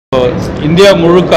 India முழுக்க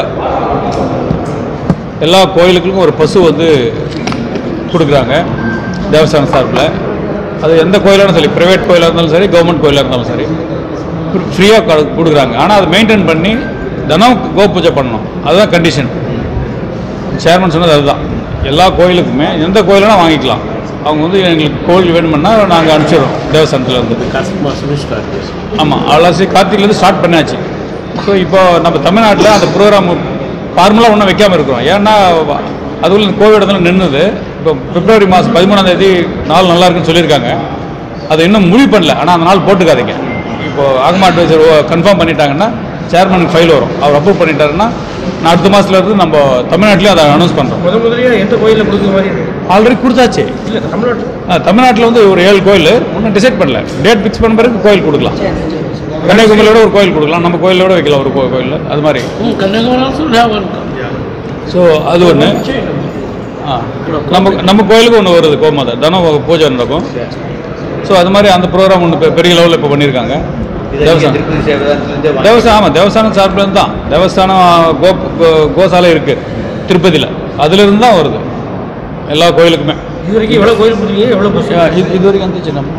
எல்லா கோயிலுக்கும் ஒரு பசு வந்து கொடுக்குறாங்க தேவஸ்தான சார்பில் அது எந்த கோயிலாலும் சரி ப்ரைவேட் கோயிலாக இருந்தாலும் சரி கவர்மெண்ட் கோயிலாக இருந்தாலும் சரி ஃப்ரீயாக கொடுக்குறாங்க ஆனால் அதை மெயின்டைன் பண்ணி தினம் கோ பூஜை பண்ணணும் அதுதான் கண்டிஷன் சேர்மன் சொன்னது அதுதான் எல்லா கோயிலுக்குமே எந்த கோயிலுனா வாங்கிக்கலாம் அவங்க வந்து எங்களுக்கு கோயில் வேணுமுன்னா நாங்கள் அனுப்பிச்சிடுறோம் தேவஸ்தானத்தில் இருந்து கார்த்திக் மாதமே ஸ்டார்ட் ஆச்சு ஆமாம் அவ்வளோசி கார்த்திக்லேருந்து ஸ்டார்ட் பண்ணாச்சு ஸோ இப்போ நம்ம தமிழ்நாட்டில் அந்த ப்ரோக்ராம் ஃபார்முலாக ஒன்றும் வைக்காமல் இருக்கிறோம் ஏன்னா அதுக்குள்ள இந்த கோவிட் வந்து நின்றுது இப்போ பிப்ரவரி மாதம் பதிமூணாம் தேதி நாள் நல்லா இருக்குன்னு சொல்லியிருக்காங்க அதை இன்னும் முடிவு பண்ணல ஆனால் அந்த நாள் போட்டுக்காதீங்க இப்போ ஆகமா அட்வைசர் கன்ஃபார்ம் பண்ணிட்டாங்கன்னா சேர்மனுக்கு ஃபைல் வரும் அவர் அப்ரூவ் பண்ணிட்டாருன்னா நான் அடுத்த மாதத்துல இருந்து நம்ம தமிழ்நாட்டிலையும் அதை அனௌன்ஸ் பண்ணுறோம் முத முதலியா எந்த கோயிலில் கொடுக்குற மாதிரி இருக்கு ஆல்ரெடி கொடுத்தாச்சு இல்லை தமிழ்நாட்டில் ஆ, தமிழ்நாட்டில் வந்து ஒரு ஏழு கோயில் ஒன்றும் டிசைட் பண்ணல டேட் ஃபிக்ஸ் பண்ண பிறகு கோயில் கொடுக்கலாம் கன்னியாகுமரியோட ஒரு கோயில் கொடுக்கலாம் நம்ம கோயிலோட வைக்கலாம் ஒரு கோ- கோயில் அது மாதிரி ம் Kanyakumari also have one so அது ஒன்று ஆ நம்ம நம்ம கோயிலுக்கு ஒன்று வருது கோமாதா தினம் ஒரு பூஜை நடக்கும் ஸோ அது மாதிரி அந்த ப்ரோக்ராம் ஒன்று பெரிய லெவலில் இப்போ பண்ணியிருக்காங்க தேவஸ்தானம் திருப்பதி சேவதானத்துலேருந்து தேவஸ்தானம் ஆமாம் தேவஸ்தானம் சார்பில் தான் தேவஸ்தானம் கோ கோ- கோசாலை இருக்குது திருப்பதியில் அதுலேருந்து தான் வருது எல்லா கோயிலுக்குமே இது வரைக்கும் எவ்வளோ கோயில் கொடுத்துருக்கீங்க எவ்வளோ பஸ் இது இது வரைக்கும் வந்துச்சு நம்ம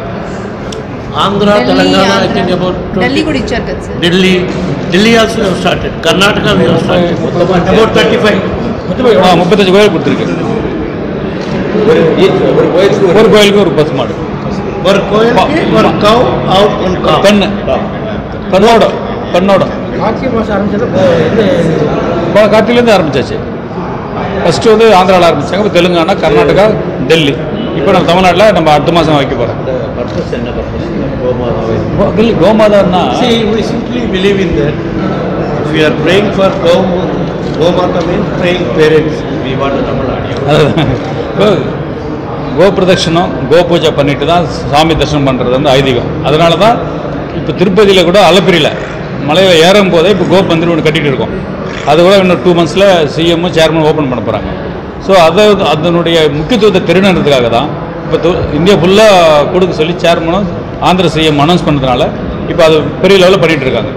Andhra Delhi, Telangana I Andhra. Think about Delhi కూడా ఇచ్చారు కదా sir Delhi Delhi also have started Karnataka we have started about thirty five ஆ முப்பத்தஞ்சு கோயில் கொடுத்துருக்கு ஒரு ஒரு கோயிலுக்கு ஒரு ஒரு கோயிலுக்கு ஒரு பசு மாடு ஒரு கோயிலுக்கு ஒரு கவ் அவுட் ஒன் கவ் கண்ணு கண்ணோட கண்ணோட கார்த்திகை மாதம் ஆரம்பிச்சது எந்த இப்போ கார்த்திலேருந்து ஆரம்பிச்சாச்சு ஃபஸ்ட்டு வந்து ஆந்திராவில் ஆரம்பிச்சாங்க இப்போ தெலுங்கானா கர்நாடகா டெல்லி இப்போ நம்ம தமிழ்நாட்டில் நம்ம அடுத்த மாதம் வைக்க போகிறோம் அந்த பர்பஸ் என்ன பர்பஸ் கோமாதாவை கோமாதான்னா See, we simply believe in that. If we are praying for Gau, Gomata means praying parents. We want Tamil Nadu அதுதான். இப்போ கோ பிரதட்சணம் கோ பூஜை பண்ணிட்டு தான் சாமி தரிசனம் பண்ணுறது வந்து ஐதீகம் அதனால தான் இப்போ திருப்பதியில் கூட அலப்பிரியில் மலையில் ஏறும் போதே இப்போ கோ மந்திர் ஒன்று கட்டிட்டு இருக்கோம் அது கூட இன்னும் டூ மந்த்ஸில் சிஎம் சேர்மன் ஓப்பன் பண்ண போகிறாங்க ஸோ அதை அதனுடைய முக்கியத்துவத்தை தெரிணுன்றதுக்காக தான் இப்போ து- இந்தியா ஃபுல்லாக கொடுக்க சொல்லி சேர்மனும் ஆந்திர சிஎம் அனௌன்ஸ் பண்ணதுனால இப்போ அது பெரிய லெவலில் பண்ணிட்டு இருக்காங்க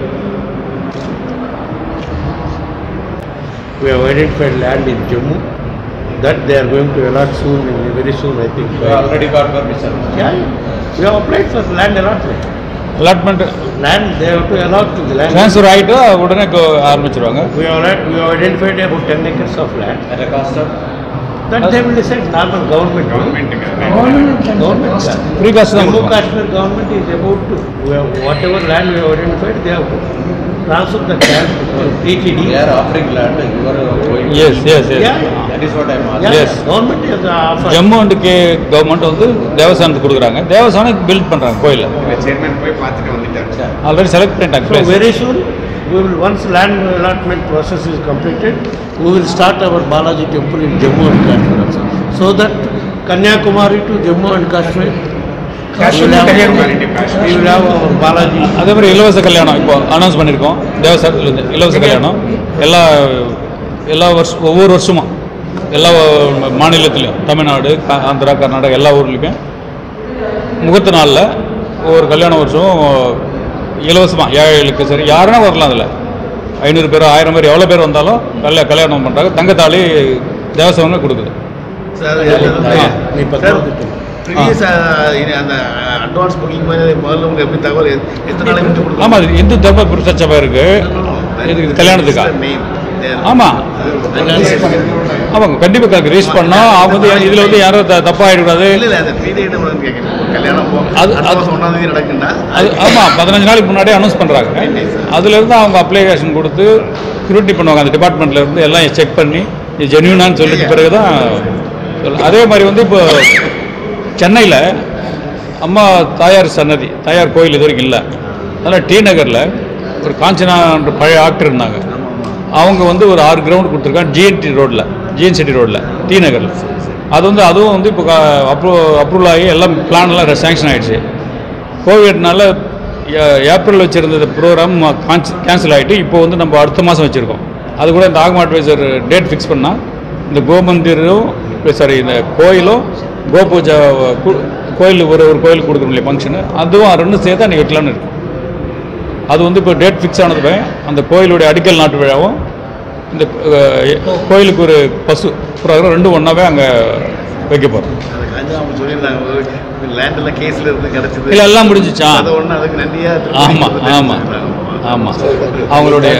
We have identified land in Jammu that they are going to allot soon, in very soon, I think. Already got permission Yeah, we have applied for land allotment. Allotment Land, they have to allot to the land. Transfer ஆகிட்டு உடனே go ஆரம்பிச்சிருவாங்க We have, allot- we have identified about ten acres of land. At cost of That they will decide, normal government. Government. Government. Free காசு தான் Jammu கொடுப்பாங்க. Kashmir government is about to, we have, whatever land we have identified, they have transferred the land to TTD. We are offering land your கோயில் yes yes yes Yeah. That is what I Yeah, ask Yes. government has offered. Jammu and K government வந்து தேவஸ்தானத்துக்கு கொடுக்குறாங்க தேவஸ்தானம் build பண்ணுறாங்க கோயிலில் chairman போய் பார்த்துட்டு வந்துட்டார் already select பண்ணிட்டாங்க So place. very soon, we will, once land allotment process is completed, we will start our Balaji temple in Jammu and Kashmir also. So that Kanyakumari to Jammu and Kashmir. we will Kashmir, have- Kanyakumari to Kashmir. We will have our Balaji. அதே மாதிரி இலவச கல்யாணம் இப்போ announce பண்ணியிருக்கோம் தேவஸ்தானத்துலேருந்து இலவச கல்யாணம் எல்லா எல்லா வருஷம் ஒவ்வொரு வருஷமும் எல்லா மாநிலத்திலையும் தமிழ்நாடு க- ஆந்திரா கர்நாடகா எல்லா ஊர்லேயுமே முகூர்த்த நாளில் ஒவ்வொரு கல்யாண வருஷம் இலவசமாக ஏழைகளுக்கு சரி யாருன்னா வரலாம் அதில் ஐநூறு பேர் ஆயிரம் பேர் எவ்வளோ பேர் வந்தாலும் கல்யா கல்யாணம் பண்ணுறாங்க தங்கத்தாலி தேவஸ்தானமே கொடுக்குது ஆ. நீ பக்கத்து ப்ரீவியஸ் அந்த அட்வான்ஸ் புக்கிங் மாதிரி முதல்ல உங்களுக்கு எப்படி தகவல் எத்- எத்தனை நாளைக்கு முன்னாடி கொடுக்கணும் ஆமாம் இது இந்து தர்ம பிரச்சனை இருக்கு இதுக்கு இது கல்யாணத்துக்கா ஆமாம் ஆமாங்க கண்டிப்பாக ரீச் பண்ணோம் அவங்க வந்து இதில் வந்து யாரும் த தப்பாக ஆகிடக்கூடாது இல்ல இல்ல அந்த பீரியட் கேட்குறேன் கல்யாணம் போ அது- அது அது- மாதம் ஒன்றாம் தேதி நடக்குன்னா அது ஆமாம் பதினஞ்சு நாளைக்கு முன்னாடியே அனௌன்ஸ் பண்ணுறாங்க அதுலேருந்து அவங்க அப்ளிகேஷன் கொடுத்து ஸ்க்ரூட்டி பண்ணுவாங்க அந்த டிபார்ட்மெண்ட்ல இருந்து எல்லாம் செக் பண்ணி இது ஜென்யூனான்னு சொல்லிட்டு பிறகு தான் அதே மாதிரி வந்து இப்போ சென்னையில் அம்மா தாயார் சன்னதி தாயார் கோயில் இது வரைக்கும் இல்லை அதனால் டி நகரில் ஒரு காஞ்சனான்ற பழைய ஆக்டர் இருந்தாங்க அவங்க வந்து ஒரு ஆறு கிரவுண்ட் கொடுத்துருக்காங்க ஜிஎன்டி ரோட்டில் ஜிஎன் சிட்டி ரோட்டில் டி நகரில் அது வந்து அதுவும் வந்து இப்போ அப்ரூ அப்ரூவல் ஆகி எல்லாம் பிளான் எல்லாம் சேங்ஷன் ஆயிடுச்சு கோவிட்னால ஏ- ஏப்ரல் வச்சுருந்த ப்ரோக்ராம் கேன்சல் ஆகிட்டு இப்போ வந்து நம்ம அடுத்த மாதம் வச்சுருக்கோம் அது கூட இந்த ஆகமா அட்வைசர் டேட் ஃபிக்ஸ் பண்ணால் இந்த கோமந்திரும் சாரி இந்த கோயிலும் கோ பூஜை கு- கோயில் ஒரு ஒரு கோயிலுக்கு கொடுக்கணும் இல்லையா ஃபங்க்ஷனு அதுவும் ரெண்டும் சேர்த்து அன்றைக்கி வைக்கலான்னு இருக்கும் அது வந்து இப்போ டேட் ஃபிக்ஸ் ஆனது அந்த கோயிலுடைய அடிக்கல் நாட்டு விழாவும் இந்த அஹ், கோயிலுக்கு ஒரு பசு புறாக ரெண்டும் ஒன்றாவே அங்கே வைக்க போகிறோம் அது காஞ்சா அவங்க சொல்லியிருந்தாங்க லேண்ட் எல்லாம் கேஸ்ல இருந்து கிடைச்சது இல்லை எல்லாம் முடிஞ்சிச்சா அதை ஒன்று அதுக்கு நன்றியா திருப்பி ஆமாம் கொடுத்துட்டு ஆமாம் சொல்லியிருந்தாங்க. ஆமாம் அவங்களுடைய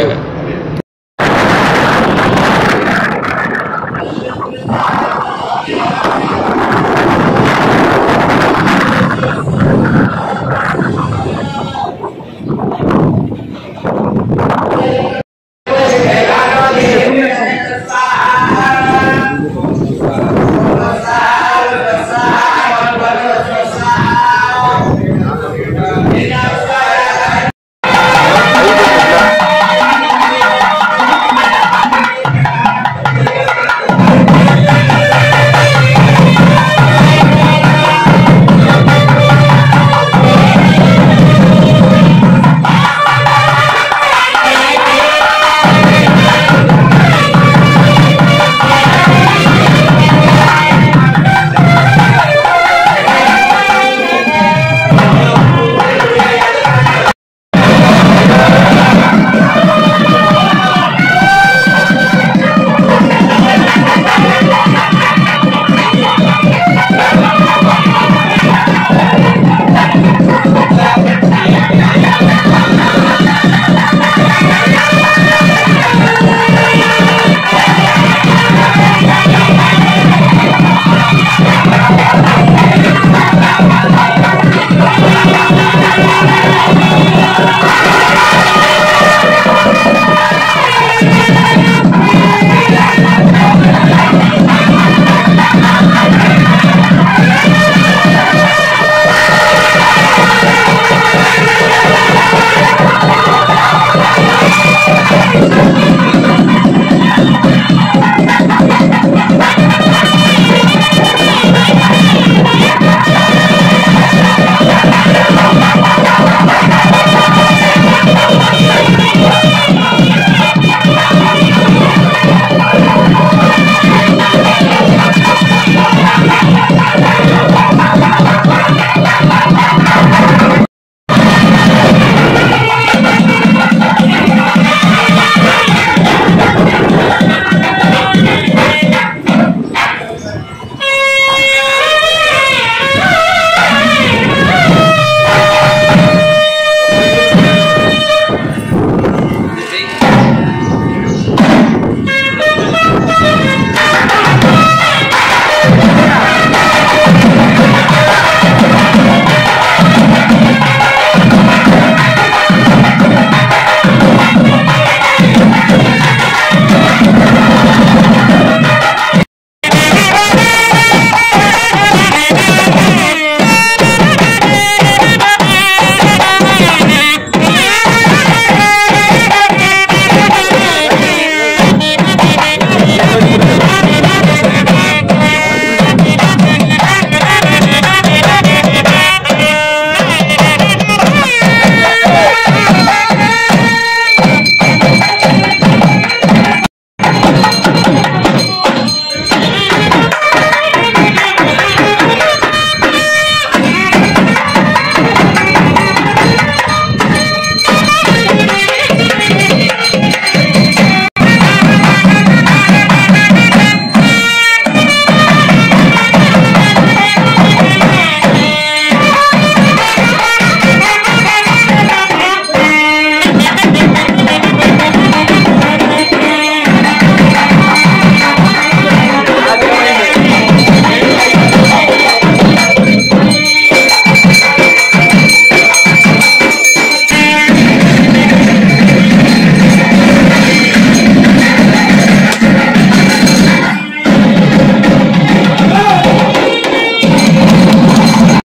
Thank